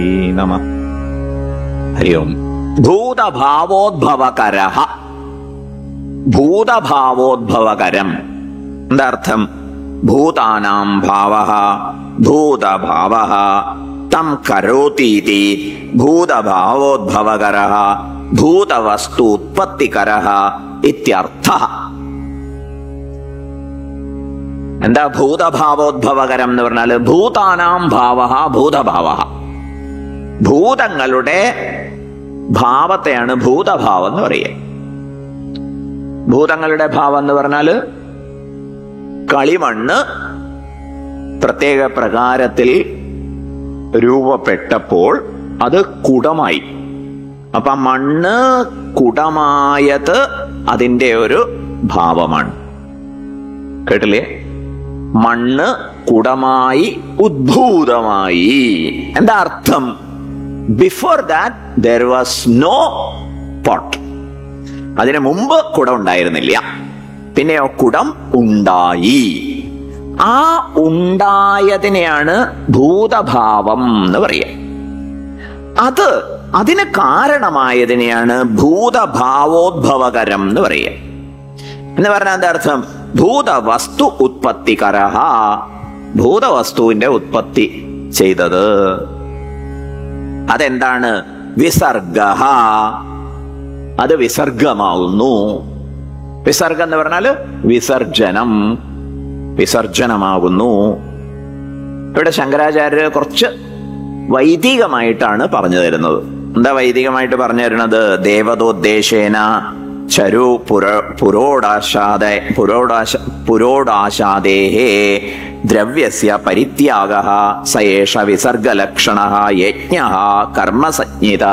നമ ഹരി ഓം ഭൂതഭാവോദ്ഭവകര ഭൂതഭാവോദ്ഭവകരം എന്താ അർത്ഥം ഭൂതാനാം ഭാവ ഭൂതഭാവ തം കരോതീതി ഭൂതഭാവോദ്ഭവകര ഭൂതവസ്തു ഉത്പത്തികര ഇത്യർത്ഥ എന്താ ഭൂതഭാവോദ്ഭവകരം എന്ന് പറഞ്ഞാൽ ഭൂതാനാം ഭാവ ഭൂതഭാവ ഭൂതങ്ങളുടെ ഭാവത്തെയാണ് ഭൂതഭാവം എന്ന് പറയുക ഭൂതങ്ങളുടെ ഭാവം എന്ന് പറഞ്ഞാല് കളിമണ്ണ് പ്രത്യേക പ്രകാരത്തിൽ രൂപപ്പെട്ടപ്പോൾ അത് കുടമായി അപ്പൊ മണ്ണ് കുടമായത് അതിന്റെ ഒരു ഭാവമാണ് കേട്ടില്ലേ മണ്ണ് കുടമായി ഉദ്ഭൂതമായി എന്താ അർത്ഥം before that there was no pot അതിനു മുമ്പ് കുടം ഉണ്ടായിരുന്നില്ല പിന്നെയോ കുടം ഉണ്ടായി ആ ഉണ്ടായതിനെയാണ് ഭൂതഭാവം എന്ന് പറയുക അത് അതിന് കാരണമായതിനെയാണ് ഭൂതഭാവോദ്ഭവകരം എന്ന് പറയുക എന്ന് പറഞ്ഞാൽ എന്താ അർത്ഥം ഭൂതവസ്തു ഉത്പത്തികരഹ ഭൂതവസ്തുവിന്റെ ഉത്പത്തി ചെയ്തത് അതെന്താണ് വിസർഗ അത് വിസർഗമാവുന്നു വിസർഗം എന്ന് പറഞ്ഞാല് വിസർജനം വിസർജനമാകുന്നു ഇവിടെ ശങ്കരാചാര്യർ കുറച്ച് വൈദികമായിട്ടാണ് പറഞ്ഞു തരുന്നത് എന്താ വൈദികമായിട്ട് പറഞ്ഞു തരുന്നത് ദേവതോദ്ദേശേന ചരു പുര പുരോടാശാദ പുരോടാശ പുരോടാശാദേഹേ ദ്രവ്യസ്യ പരിത്യാഗ സയേഷ വിസർഗലക്ഷണ യജ്ഞ കർമ്മസഞ്ജിത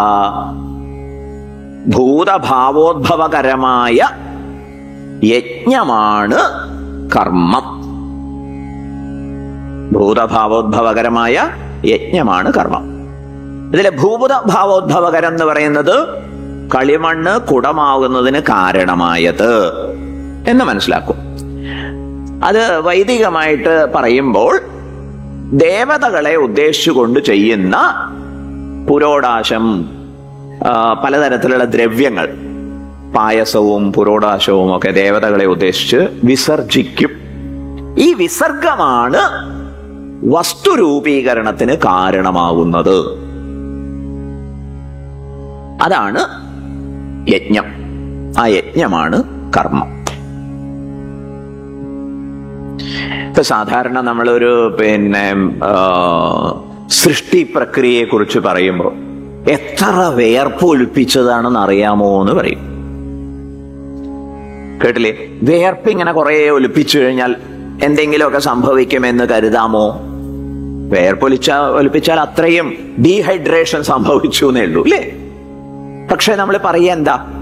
ഭൂതഭാവോദ്ഭവകരമായ യജ്ഞമാണ് കർമ്മം ഭൂതഭാവോദ്ഭവകരമായ യജ്ഞമാണ് കർമ്മം ഇതിലെ ഭൂതഭാവോദ്ഭവകരം എന്ന് പറയുന്നത് കളിമണ്ണ് കുടമാകുന്നതിന് കാരണമായത് എന്ന് മനസ്സിലാക്കും അത് വൈദികമായിട്ട് പറയുമ്പോൾ ദേവതകളെ ഉദ്ദേശിച്ചുകൊണ്ട് ചെയ്യുന്ന പുരോടാശം ആ, പലതരത്തിലുള്ള ദ്രവ്യങ്ങൾ പായസവും പുരോടാശവും ഒക്കെ ദേവതകളെ ഉദ്ദേശിച്ച് വിസർജിക്കും ഈ വിസർഗമാണ് വസ്തുരൂപീകരണത്തിന് കാരണമാകുന്നത് അതാണ് യജ്ഞം ആ യജ്ഞമാണ് കർമ്മം ഇപ്പൊ സാധാരണ നമ്മളൊരു പിന്നെ ആ, സൃഷ്ടി പ്രക്രിയയെ കുറിച്ച് പറയുമ്പോൾ എത്ര വേർപ്പ് ഒലിപ്പിച്ചതാണെന്ന് അറിയാമോ എന്ന് പറയും കേട്ടില്ലേ വേർപ്പ് ഇങ്ങനെ കുറെ ഒലിപ്പിച്ചു കഴിഞ്ഞാൽ എന്തെങ്കിലുമൊക്കെ സംഭവിക്കുമെന്ന് കരുതാമോ വേർപ്പൊലിച്ച ഒലിപ്പിച്ചാൽ അത്രയും ഡീഹൈഡ്രേഷൻ സംഭവിച്ചു എന്നേ ഉള്ളൂ അല്ലേ പക്ഷെ നമ്മൾ പറയുക എന്താ